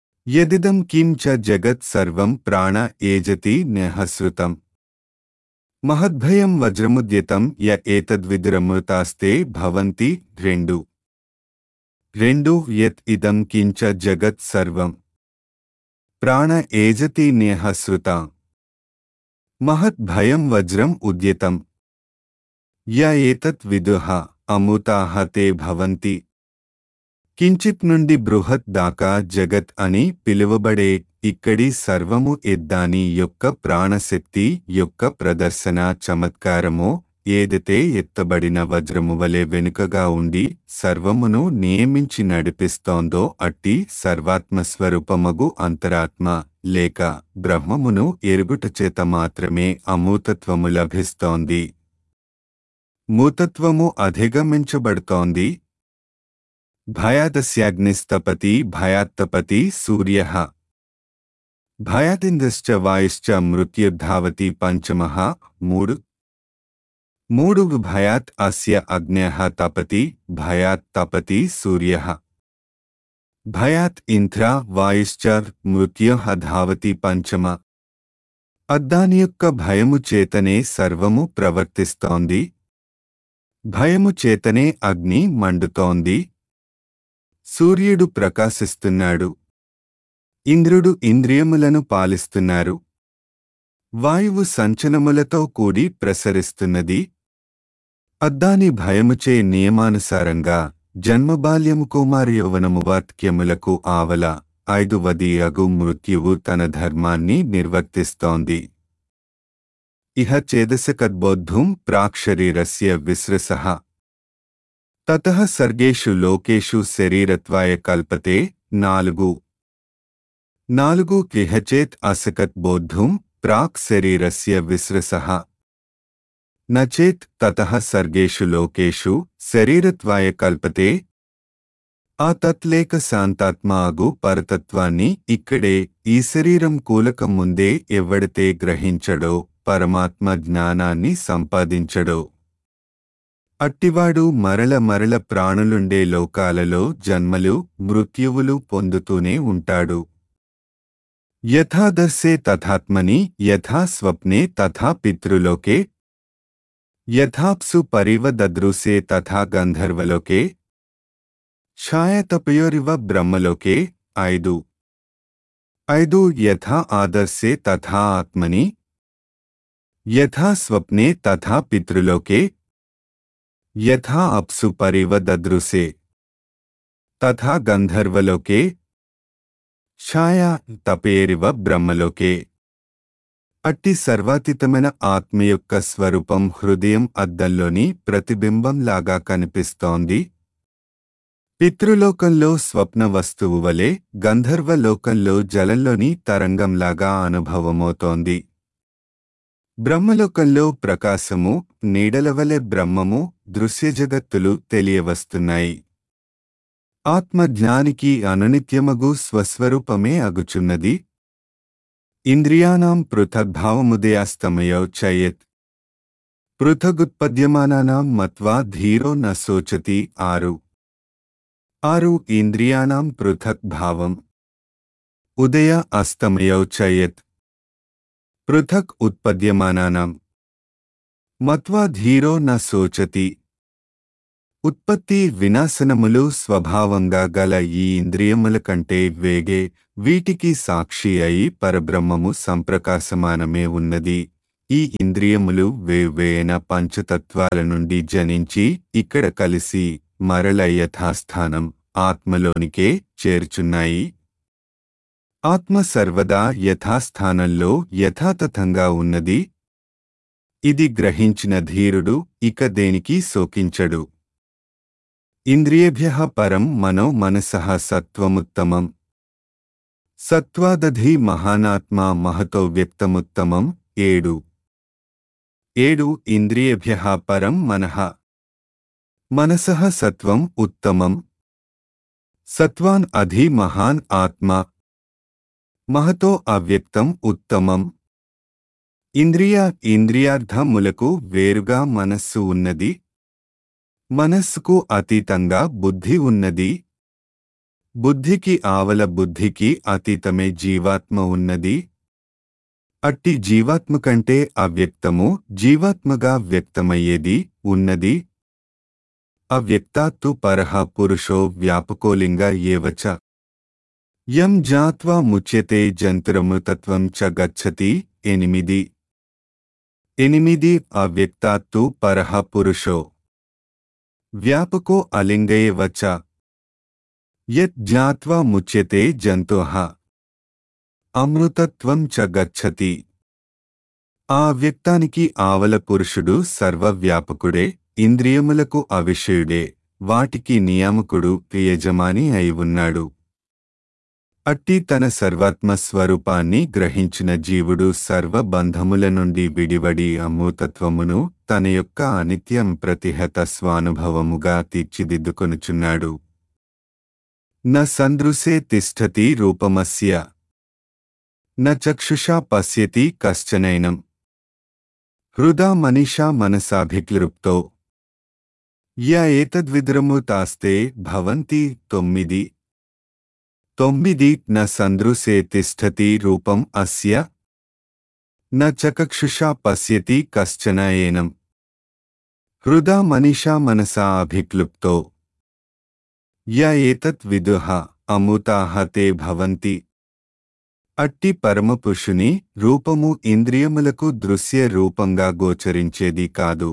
యదిదం కిం చ జగత్ సర్వం ప్రాణ ఏజతి న్యహశ్రుతం మహద్భయం వజ్రముద్యతం య ఏతద్విదురమృతాస్తే భవంతి రెండు రెండు యత్ ఇదం కించ జగత్ సర్వం ప్రాణ ఏజతి నేహ శ్రుత మహద్భయం వజ్రం ఉద్యతం య ఏతత్ విదుహ అమృతాహ తే భవంతి కించిత్ నుండి బృహత్ దాకా జగత్ అని పిలువబడే ఇక్కడి సర్వము ఎద్దాని యొక్క ప్రాణశక్తి యొక్క ప్రదర్శన చమత్కారమో ఏదైతే ఎత్తబడిన వజ్రము వలె వెనుకగా ఉండి సర్వమును నియమించి నడిపిస్తోందో అట్టి సర్వాత్మస్వరూపమగు అంతరాత్మ లేక బ్రహ్మమును ఎరుగుట చేత మాత్రమే అమూతత్వము లభిస్తోంది మూతత్వము అధిగమించబడుతోంది భయాదస్యాగ్నిస్తపతి భయాత్తపతి సూర్య భయాదిందశ్చ వాయుశ్చ మృత్యుర్ధావతి పంచమః మూడు మూడు భయాత్ అస్య అగ్న్యః తపతి భయాత్ తపతి సూర్యః భయాత్ ఇంద్ర వాయుశ్చ మృత్యుః ధావతి పంచమ అద్దాని యొక్క భయము చేతనే సర్వము ప్రవర్తిస్తోంది భయము చేతనే అగ్ని మండుతోంది సూర్యుడు ప్రకాశిస్తున్నాడు ఇంద్రుడు ఇంద్రియములను పాలిస్తున్నారు వాయువు సంచనములతో కూడి ప్రసరిస్తున్నది అద్దాని భయముచే నియమానుసారంగా జన్మబాల్యము కుమారి యౌవనము వాక్యములకు ఆవల ఐదువది అగు మృత్యువు తన ధర్మాన్ని నిర్వర్తిస్తోంది ఇహ చేదసకద్బోద్ధుం ప్రాక్షరీరస్య విసృసః తతః సర్గేషు లోకేషు శరీరత్వాయ కల్పతే నాలుగు నాలుగు కిహచేత్ అసకత్ బోద్ధుం ప్రాక్ శరీరస్య విసృసః నచేత్ తతః సర్గేషు లోకేషు శరీరత్వాయ కల్పతే ఆ తత్లేక శాంతాత్మ అగు పరతత్వాన్ని ఇక్కడే ఈ శరీరం కూలక ముందే ఎవడితే గ్రహించడో పరమాత్మ జ్ఞానాన్ని సంపాదించడో అట్టివాడు మరల మరల ప్రాణులుండే లోకాలలో జన్మలు మృత్యువులు పొందుతూనే ఉంటాడు యథాదర్శే తథాత్మని యథా స్వప్నే తథా పితృలోకే యథాప్సు పరివ దదృశే తథా గంధర్వలోకే ఛాయతపయోరివ బ్రహ్మలోకే ఐదు ఐదు యథా ఆదర్శే తథా ఆత్మని యథా స్వప్నే తథా పితృలోకే యథా అప్సు పరివ దదృశే తథా గంధర్వలోకే ఛాయా తపేరివ బ్రహ్మలోకే అట్టి సర్వాతీతమైన ఆత్మ యొక్క స్వరూపం హృదయం అద్దంలోని ప్రతిబింబంలాగా కనిపిస్తోంది పితృలోకంలో స్వప్న వస్తువు వలె గంధర్వలోకంలో జలంలోని తరంగంలాగా అనుభవమవుతోంది బ్రహ్మలోకంలో ప్రకాశము నీడలవలె బ్రహ్మము దృశ్యజగత్తులు తెలియవస్తున్నాయి ఆత్మజ్ఞానికి అనునిత్యమగు స్వస్వరూపమే అగుచున్నది ఇంద్రియాణం పృథగ్భావముదయాస్తమయౌ చయత్ పృథగుత్పద్యమానానాం మత్వా ధీరో న శోచతి ఆరు ఆరు ఇంద్రియాణం పృథక్ భావం ఉదయ అస్తమయౌ చయత్ పృథక్ ఉత్పద్యమానానాం మత్వా ధీరో న శోచతి ఉత్పత్తి వినాశనములు స్వభావంగా గల ఈ ఇంద్రియముల కంటే వేగే వీటికి సాక్షి అయి పరబ్రహ్మము సంప్రకాశమానమే ఉన్నది ఈ ఇంద్రియములు వేవేన పంచతత్వాల నుండి జనించి ఇక్కడ కలిసి మరల యథాస్థానం ఆత్మలోనికే చేర్చున్నాయి ఆత్మ సర్వదా యథాస్థానంలో యథాతథంగా ఉన్నది ఇది గ్రహించిన ధీరుడు ఇక దేనికి శోకించడు ఇంద్రియేభ్య పరం మనో మనసః సత్వముత్తమం సత్వాదధి మహానాత్మా మహతో వ్యక్తముత్తమం ఏడు ఏడు ఇంద్రియేభ్య పరం మనః మనసః సత్వం ఉత్తమం సత్వాన్ అధి మహాన్ ఆత్మ మహతో అవ్యక్తం ఉత్తమం ఇంద్రియ ఇంద్రియార్థములకు వేరుగా మనస్సు ఉన్నది మనస్సుకు అతీతంగా బుద్ధి ఉన్నది బుద్ధికి ఆవల బుద్ధికి అతీతమే జీవాత్మ ఉన్నది అట్టి జీవాత్మ కంటే అవ్యక్తము జీవాత్మగా వ్యక్తమయ్యేది ఉన్నది అవ్యక్తాత్తు పరః పురుషో వ్యాపకోలింగ ఏవచ యం జాత్వా ముచ్యతే జంతురమృతత్వం చ గచ్చతి ఎనిమిది ఎనిమిది అవ్యక్తాత్తు పరః పురుషో వ్యాపకో అలింగయేవచ యత్ జ్ఞాత్వా ముచ్యతే జంతుః అమృతత్వం చ గచ్చతి ఆ వ్యక్తానికి ఆవల పురుషుడు సర్వవ్యాపకుడే ఇంద్రియములకు అవిషయుడే వాటికి నియామకుడు యజమాని అయి ఉన్నాడు అట్టి తన సర్వాత్మ స్వరూపాన్ని గ్రహించిన జీవుడు సర్వబంధముల నుండి విడివడి అమృతత్వమును తన యొక్క అనిత్యం ప్రతిహత స్వానుభవముగా తీర్చిదిద్దుకొనుచున్నాడు న సందృశే తిష్టతి రూపమస్య న చక్షుషా పశ్యతి కశ్చనైనం హృదా మనీషా మనసాభిక్లృప్తో య ఏతద్విద్రముతాస్తే భవంతి తొమ్మిది తొమ్మిది న సందృశే తిష్టతి రూపం అస్య న చకక్షుషా పశ్యతి కశ్చన ఏనం హృదా మనీషా మనసా అభిక్లుప్తో య ఏతత్ విదుహ అమూతాహ తే భవంతి అట్టి పరమపురుషుని రూపము ఇంద్రియములకు దృశ్య రూపంగా గోచరించేది కాదు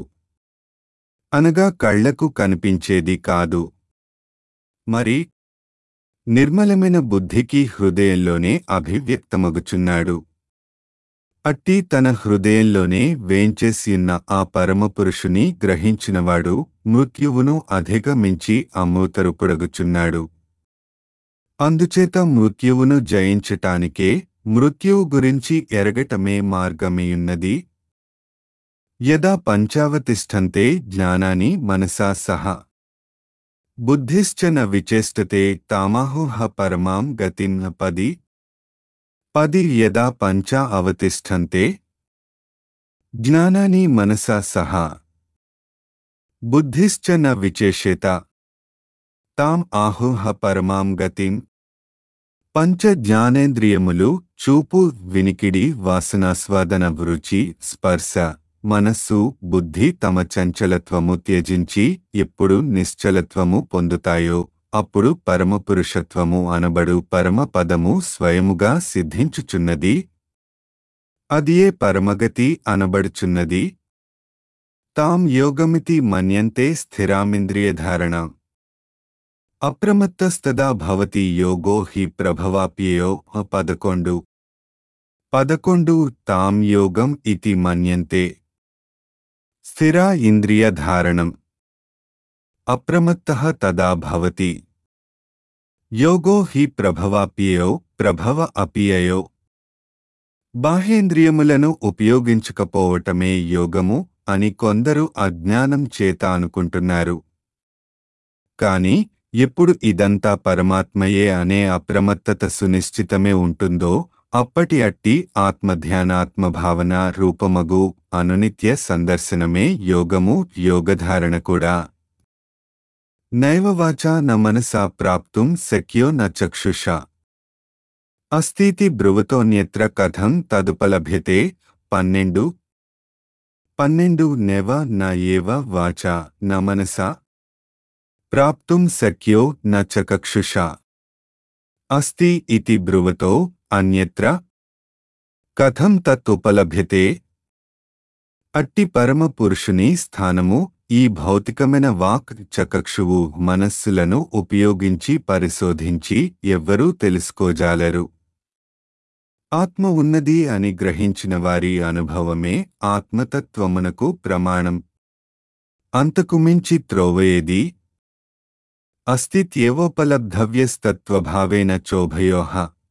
అనగా కళ్లకు కనిపించేది కాదు మరి నిర్మలమైన బుద్ధికి హృదయంలోనే అభివ్యక్తమగుచున్నాడు అట్టి తన హృదయంలోనే వేంచేసియున్న ఆ పరమపురుషుని గ్రహించినవాడు మృత్యువును అధిగమించి అమూతరుపుడగుచున్నాడు అందుచేత మృత్యువును జయించటానికే మృత్యువు గురించి ఎరగటమే మార్గమేయున్నది యదా పంచావతిష్టంతే జ్ఞానాని మనసా సహా బుద్ధిశ్చ న విచేష్టతే తామాహోహ పరమాం గతిం న పది పది యదా పంచా అవతిష్టంతే జ్ఞానాని మనసా సహా బుద్ధిశ్చ న విచేషేత తాం ఆహోహ పరమాం గతిం పంచ జ్ఞానేంద్రియములు చూపు వినికిడి వాసనాస్వాదన రుచి స్పర్శ మనస్సు బుద్ధి తమ చంచలత్వము త్యజించి ఎప్పుడు నిశ్చలత్వము పొందుతాయో అప్పుడు పరమపురుషత్వము అనబడు పరమ పదము స్వయముగా సిద్ధించుచున్నది అదియే పరమగతి అనబడుచున్నది తాం యోగమితి మన్యంతే స్థిరామింద్రియధారణ అప్రమత్తస్తదా భవతి యోగో హి ప్రభవాప్యయో పదకొండు పదకొండు తాం యోగం ఇతి మన్యంతే స్థిరా ఇంద్రియధారణం అప్రమత్త తదా భవతి యోగో హి ప్రభవాప్యయో ప్రభవ అపియయో బాహ్యేంద్రియములను ఉపయోగించకపోవటమే యోగము అని కొందరు అజ్ఞానం చేత అనుకుంటున్నారు కాని ఎప్పుడు ఇదంతా పరమాత్మయే అనే అప్రమత్తత సునిశ్చితమే ఉంటుందో అప్పటి అట్టి ఆత్మధ్యానాత్మభావన రూపమగు అనునిత్య సందర్శనమే యోగము యోగధారణ కూడా నైవ వాచా న మనసా ప్రాప్తుం శక్యో న చక్షుషా అస్థితి బ్రువతోన్యత్ర కథం తదుపలభ్యతే పన్నెండు పన్నెండు నెవ న ఏవ వాచా న మనసా ప్రాప్తుం శక్యో న చకక్షుషా అస్తి ఇతి బ్రువతో అన్యత్ర కథం తత్తుపలభ్యతే అట్టి పరమ పురుషుని స్థానము ఈ భౌతికమైన వాక్ చకక్షువు మనస్సులను ఉపయోగించి పరిశోధించి ఎవ్వరూ తెలుసుకోజాలరు ఆత్మ ఉన్నది అని గ్రహించిన వారి అనుభవమే ఆత్మతత్వమునకు ప్రమాణం అంతకు మించి త్రోవయేది అస్తిత్యేవోపలబ్ధవ్యస్తత్వభావేన చోభయోః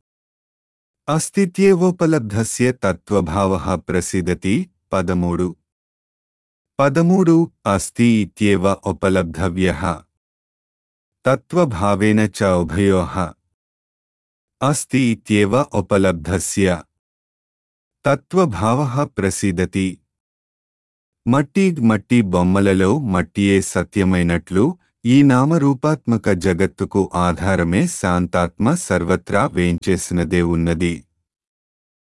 అస్తిత్యేవోపలబ్ధస్య తత్వభావః ప్రసిదతి పదమూడు పదమూడు అస్తి ఇత్యేవ ఉపలబ్ధవ్యః తత్వభావేన చ ఉభయోః అస్తి ఇత్యేవ ఉపలబ్ధస్య తత్వభావః ప్రసిదతి మట్టి మట్టి బొమ్మలలో మట్టియే సత్యమైనట్లు ఈ నామరూపాత్మక జగత్తుకు ఆధారమే శాంతాత్మ సర్వత్రా వేంచేసినదే ఉన్నది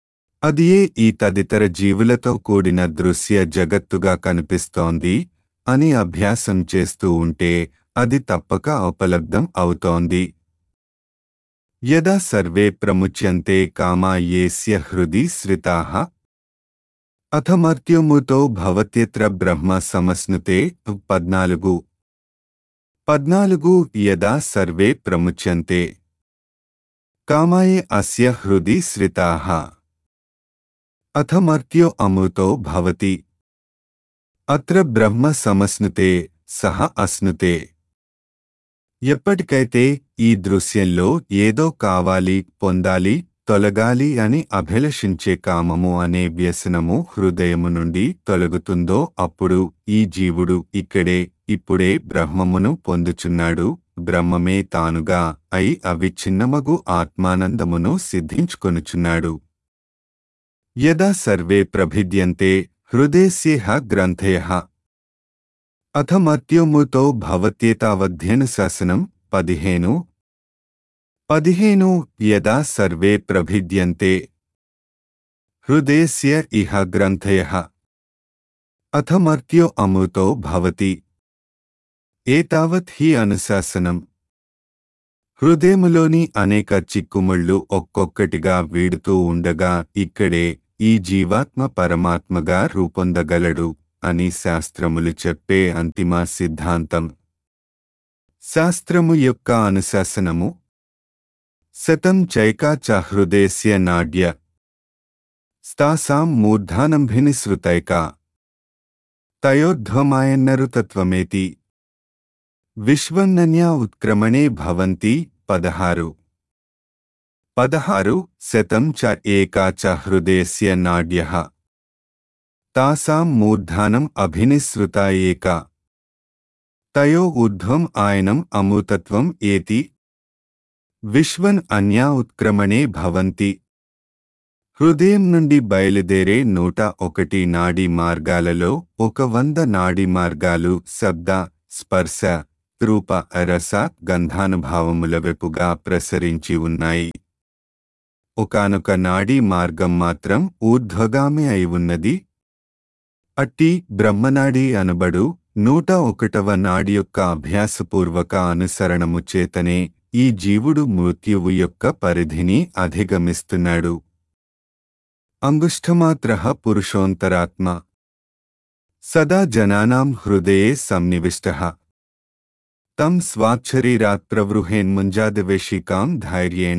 అదియే ఈ తదితర జీవులతో కూడిన దృశ్య జగత్తుగా కనిపిస్తోంది అని అభ్యాసం చేస్తూ ఉంటే అది తప్పక ఉపలబ్ధం అవుతోంది యదా సర్వే ప్రముచ్యంతే కామా ఏస్య హృది శ్రితాః అథమర్త్యుముతో భవత్యత్ర బ్రహ్మ సమస్నుతే పద్నాలుగు పద్నాలుగు యదా సర్వే ప్రముచ్యంతే కామాయే అస్య హృది శ్రితాః అథమర్త్యో అమృతో భవతి అత్ర బ్రహ్మ సమస్నుతే సహ అస్నుతే ఎప్పటికైతే ఈ దృశ్యంలో ఏదో కావాలి పొందాలి తొలగాలి అని అభిలషించే కామము అనే వ్యసనము హృదయము నుండి తొలగుతుందో అప్పుడు ఈ జీవుడు ఇక్కడే ఇప్పుడే బ్రహ్మమును పొందుచున్నాడు బ్రహ్మమే తానుగా అయి అవిచ్ఛిన్నమగు ఆత్మానందమును సిద్ధించుకొనుచున్నాడు యదా సర్వే ప్రభిద్యంతే హృదయస్యేహ గ్రంథయ అథమత్యోముతో భవత్యేతావధ్యనుశాసనం పదిహేను పదిహేను యదా సర్వే ప్రభిద్యంతే హృదయస్య ఇహ గ్రంథయ అథమర్త్యో అమృతో భవతి ఏతావత్ హి అనుశాసనం హృదయములోని అనేక చిక్కుముళ్ళు ఒక్కొక్కటిగా వీడుతూ ఉండగా ఇక్కడే ఈ జీవాత్మ పరమాత్మగా రూపొందగలడు అని శాస్త్రములు చెప్పే అంతిమ సిద్ధాంతం శాస్త్రము యొక్క అనుశాసనము శతం చైకా చ హృదయస్య నాడ్య స్తాసాం మూర్ధానంభినిసృతైకా తయోధ్వమాయన్నరుతత్వమేతి విశ్వన్నన్యా ఉత్క్రమణే భవంతి పదహారు పదహారు శతం చ ఏకా చ హృదయస్య నాడ్యః తాసాం మూర్ధానం అభినిసృత ఏక తయో ఊర్ధ్వం ఆయనం అమృతత్వం ఏతి విశ్వన్ అన్యా ఉత్క్రమణే భవంతి హృదయం నుండి బయలుదేరే నూట ఒకటి నాడీ మార్గాలలో ఒక వంద నాడీ మార్గాలు శబ్ద స్పర్శ రూప రస గంధానుభావముల వెపుగా ప్రసరించి ఉన్నాయి ఒకనొక నాడీ మార్గం మాత్రం ఊర్ధ్వగామి అయి ఉన్నది అట్టి బ్రహ్మనాడి అనబడు నూట ఒకటవ నాడి యొక్క అభ్యాసపూర్వక అనుసరణము చేతనే ఈ జీవుడు మృత్యువు యొక్క పరిధిని అధిగమిస్తున్నాడు అంగుష్ఠమాత్ర పురుషోంతరాత్మ సదా జనానాం హృదయే సన్నివిష్ట తం స్వాక్షరీరాత్ ప్రవృహేన్ముంజాదివేషికాం ధైర్యేణ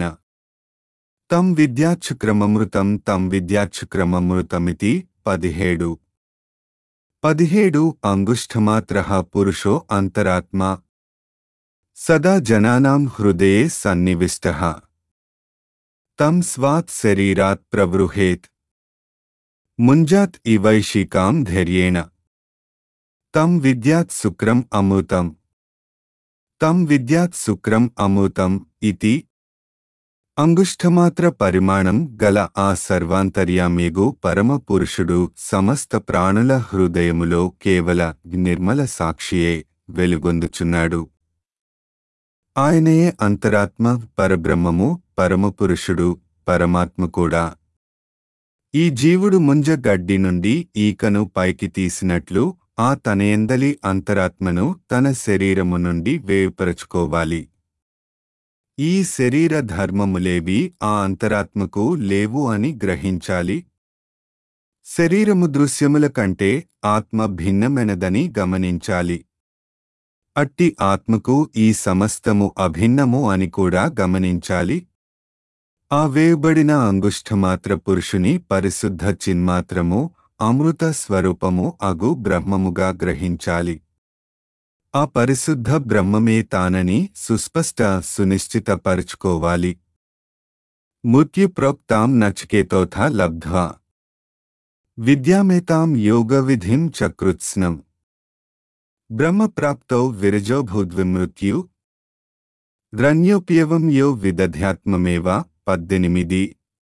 తం విద్యాచ్చుక్రమమృతం తం విద్యాచ్చుక్రమమృతమితి పదిహేడు పదిహేడు అంగుష్ఠమాత్ర పురుషో అంతరాత్మా సదా జనానాం హృదయే సన్నివిష్ట తం స్వాత్ శరీరాత్ ప్రవృహేత్ ముంజాత్ ఇవైషికాం ధైర్యేణ తం విద్యాత్ శుక్రం అమృతం తం విద్యాత్ శుక్రం అమృతం ఇతి అంగుష్ఠమాత్ర పరిమాణం గల ఆ సర్వాంతర్యామిగు పరమ పురుషుడు సమస్త ప్రాణుల హృదయములో కేవల నిర్మల సాక్షియే వెలుగొందుచున్నాడు ఆయనయే అంతరాత్మ పరబ్రహ్మము పరమపురుషుడు పరమాత్మ కూడా ఈ జీవుడు ముంజ గడ్డి నుండి ఈకను పైకి తీసినట్లు ఆ తనయందలి అంతరాత్మను తన శరీరము నుండి వేరుపరచుకోవాలి ఈ శరీర ధర్మములేవి ఆ అంతరాత్మకు లేవు అని గ్రహించాలి శరీరము దృశ్యముల కంటే ఆత్మ భిన్నమైనదని గమనించాలి అట్టి ఆత్మకు ఈ సమస్తము అభిన్నము అని కూడా గమనించాలి ఆ వేయబడిన అంగుష్ఠమాత్ర పురుషుని పరిశుద్ధ చిన్మాత్రము అమృత స్వరూపము అగు బ్రహ్మముగా గ్రహించాలి ఆ పరిశుద్ధ బ్రహ్మమే తానని సుస్పష్ట సునిశ్చితపరుచుకోవాలి మృత్యుప్రోక్తాం నచికేతోథ లబ్ధ్వా విద్యామేతాం యోగవిధిం చకృత్స్నం బ్రహ్మప్రాప్తౌ విరజోభూద్విమృత్యు రన్యోప్యవం యో విదధ్యాత్మమేవ పద్దెనిమిది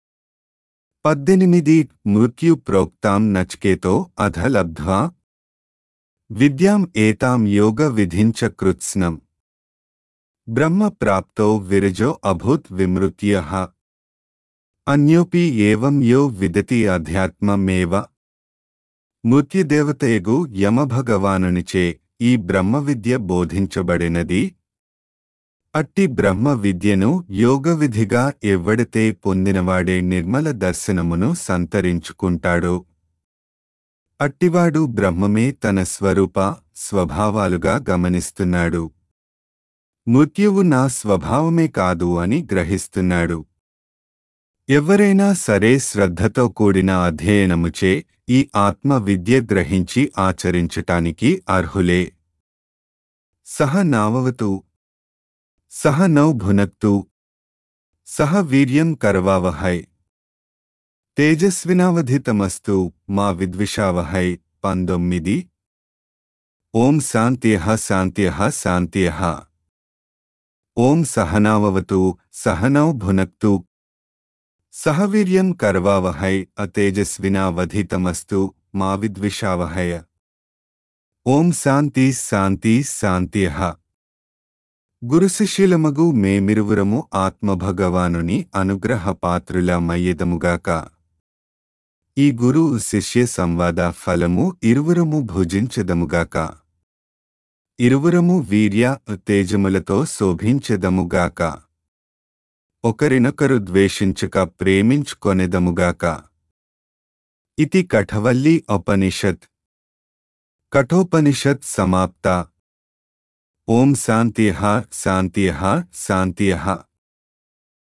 పద్దెనిమిది మృత్యు ప్రోక్తాం నచికేతో అధ లబ్ధ్వా విద్యాం ఏతాం యోగ విధించ కృత్స్నం బ్రహ్మ ప్రాప్తో విరజో అభూత్ విమృత్య అన్యోపి ఏవం యో విదతి అధ్యాత్మమేవ మృత్యుదేవతయగు యమభగవానునిచే ఈ బ్రహ్మ విద్య బోధించబడినది అట్టి బ్రహ్మ విద్యను యోగ విధిగా ఎవ్వడితే పొందినవాడే నిర్మల దర్శనమును సంతరించుకుంటాడో అట్టివాడు బ్రహ్మమే తన స్వరూప స్వభావాలుగా గమనిస్తున్నాడు మృత్యువు నా స్వభావమే కాదు అని గ్రహిస్తున్నాడు ఎవరైనా సరే శ్రద్ధతో కూడిన అధ్యయనముచే ఈ ఆత్మ విద్య గ్రహించి ఆచరించటానికి అర్హులే సహ నావవతు సహ నౌ భునక్తు సహ వీర్యం కరవావహై తేజస్వినావధితమస్తు మా విద్విషావహై పంతొమ్మిది ఓం శాంత్యః శాంత్యః శాంత్యః ఓం సహనావవతు సహనౌ భునక్తు సహవీర్యం కర్వావహై అతేజస్వినావధితమస్తు మా విద్విషావహయ ఓం శాంతి శాంతి శాంత్యః గురుశిష్యులమగు మేమిరువురము ఆత్మభగవానుని అనుగ్రహ పాత్రుల మయ్యదముగాక ఈ గురు శిష్య సంవాద ఫలము ఇరువురము భుజించదముగాక ఇరువురము వీర్య తేజములతో శోభించదముగాక ఒకరినొకరు ద్వేషించక ప్రేమించుకొనెదముగాక ఇతి కఠవల్లి ఉపనిషత్ కఠోపనిషత్ సమాప్త ఓం శాంత్యః శాంత్యః శాంత్యః